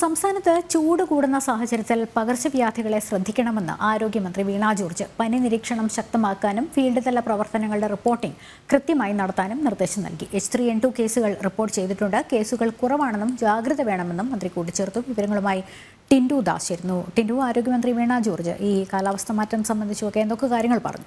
സംസ്ഥാനത്ത് ചൂട് കൂടുന്ന സാഹചര്യത്തിൽ പകർച്ചവ്യാധികളെ ശ്രദ്ധിക്കണമെന്ന് ആരോഗ്യമന്ത്രി വീണ ജോർജ് പനി നിരീക്ഷണം ശക്തമാക്കാനും ഫീൽഡ് തല പ്രവർത്തനങ്ങളുടെ റിപ്പോർട്ടിംഗ് കൃത്യമായി നടത്താനും നിർദ്ദേശം നൽകി എച്ച് ത്രീ എൻ ടു കേസുകൾ റിപ്പോർട്ട് ചെയ്തിട്ടുണ്ട് കേസുകൾ കുറവാണെന്നും ജാഗ്രത വേണമെന്നും മന്ത്രി കൂട്ടിച്ചേർത്തു വിവരങ്ങളുമായി ടിൻഡു ദാസ് ചേരുന്നു ടിൻഡു ആരോഗ്യമന്ത്രി വീണ ജോർജ് ഈ കാലാവസ്ഥ മാറ്റം സംബന്ധിച്ചുമൊക്കെ എന്തൊക്കെ കാര്യങ്ങൾ പറഞ്ഞു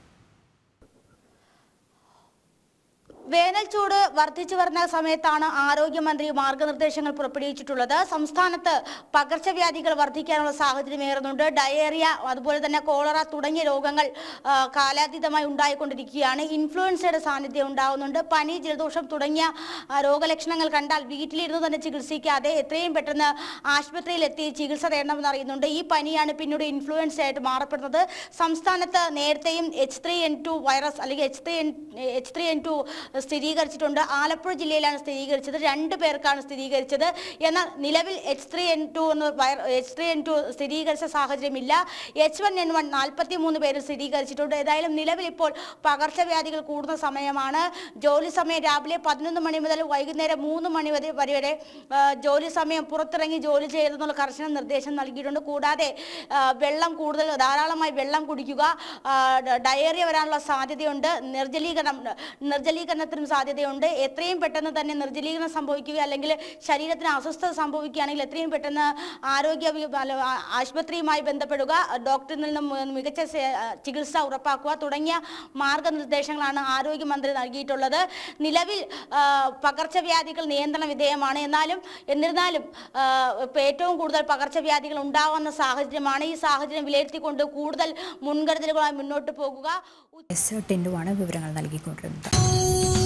വേനൽ ചൂട് വർദ്ധിച്ചു വരുന്ന സമയത്താണ് ആരോഗ്യമന്ത്രി മാർഗനിർദ്ദേശങ്ങൾ പുറപ്പെടുവിച്ചിട്ടുള്ളത് സംസ്ഥാനത്ത് പകർച്ചവ്യാധികൾ വർദ്ധിക്കാനുള്ള സാഹചര്യം ഏറുന്നുണ്ട് ഡയേറിയ അതുപോലെ തന്നെ കോളറ തുടങ്ങിയ രോഗങ്ങൾ ആ, കാലാതീതമായി ഉണ്ടായിക്കൊണ്ടിരിക്കുകയാണ് ഇൻഫ്ലുവൻസയുടെ സാന്നിധ്യം ഉണ്ടാകുന്നുണ്ട് പനി ജലദോഷം തുടങ്ങിയ ആ, രോഗലക്ഷണങ്ങൾ കണ്ടാൽ വീട്ടിലിരുന്ന് തന്നെ ചികിത്സിക്കാതെ എത്രയും പെട്ടെന്ന് ആശുപത്രിയിൽ എത്തി ചികിത്സ തേടണമെന്ന് അറിയുന്നുണ്ട് ഈ പനിയാണ് പിന്നീട് ഇൻഫ്ലുവൻസ ആയിട്ട് മാറപ്പെടുന്നത് സംസ്ഥാനത്ത് നേരത്തെയും H three N two virus അല്ലെങ്കിൽ H three N H three N two സ്ഥിരീകരിച്ചിട്ടുണ്ട് ആലപ്പുഴ ജില്ലയിലാണ് സ്ഥിരീകരിച്ചത് രണ്ട് പേർക്കാണ് സ്ഥിരീകരിച്ചത് എന്നാൽ നിലവിൽ എച്ച് ത്രീ എൻ ടു എന്ന് എച്ച് ത്രീ എൻ ടു സ്ഥിരീകരിച്ച സാഹചര്യമില്ല എച്ച് വൺ എൻ വൺ നാൽപ്പത്തി മൂന്ന് പേര് സ്ഥിരീകരിച്ചിട്ടുണ്ട് ഏതായാലും നിലവിൽ ഇപ്പോൾ പകർച്ചവ്യാധികൾ കൂടുന്ന സമയമാണ് ജോലി സമയം രാവിലെ പതിനൊന്ന് മണി മുതൽ വൈകുന്നേരം മൂന്ന് മണി വരെ വരെ വരെ ആ, ജോലി സമയം പുറത്തിറങ്ങി ജോലി ചെയ്തെന്നുള്ള കർശന നിർദ്ദേശം നൽകിയിട്ടുണ്ട് കൂടാതെ ആ, വെള്ളം കൂടുതൽ ധാരാളമായി വെള്ളം കുടിക്കുക ആ, ഡ- ഡയേറിയ വരാനുള്ള സാധ്യതയുണ്ട് നിർജ്ജലീകരണം നിർജ്ജലീകരണത്തിനും സാധ്യതയുണ്ട് എത്രയും പെട്ടെന്ന് തന്നെ നിർജ്ജലീകരണം സംഭവിക്കുക അല്ലെങ്കിൽ ശരീരത്തിന് അസ്വസ്ഥത സംഭവിക്കുകയാണെങ്കിൽ എത്രയും പെട്ടെന്ന് ആരോഗ്യ വി- അല്ല, ആ- ആശുപത്രിയുമായി ബന്ധപ്പെടുക ഡോക്ടറിൽ നിന്നും മികച്ച സേ- ചികിത്സ ഉറപ്പാക്കുക തുടങ്ങിയ മാർഗനിർദ്ദേശങ്ങളാണ് ആരോഗ്യമന്ത്രി നൽകിയിട്ടുള്ളത് നിലവിൽ ആ, പകർച്ചവ്യാധികൾ നിയന്ത്രണ വിധേയമാണ് എന്നാലും എന്നിരുന്നാലും ആ, ഇപ്പൊ ഏറ്റവും കൂടുതൽ പകർച്ചവ്യാധികൾ ഉണ്ടാകുന്ന സാഹചര്യമാണ് ഈ സാഹചര്യം വിലയിരുത്തിക്കൊണ്ട് കൂടുതൽ മുൻകരുതലുകളായി മുന്നോട്ട് പോകുക എസ് ടിൻഡുവാണ് വിവരങ്ങൾ നൽകിക്കൊണ്ടിരുന്നത്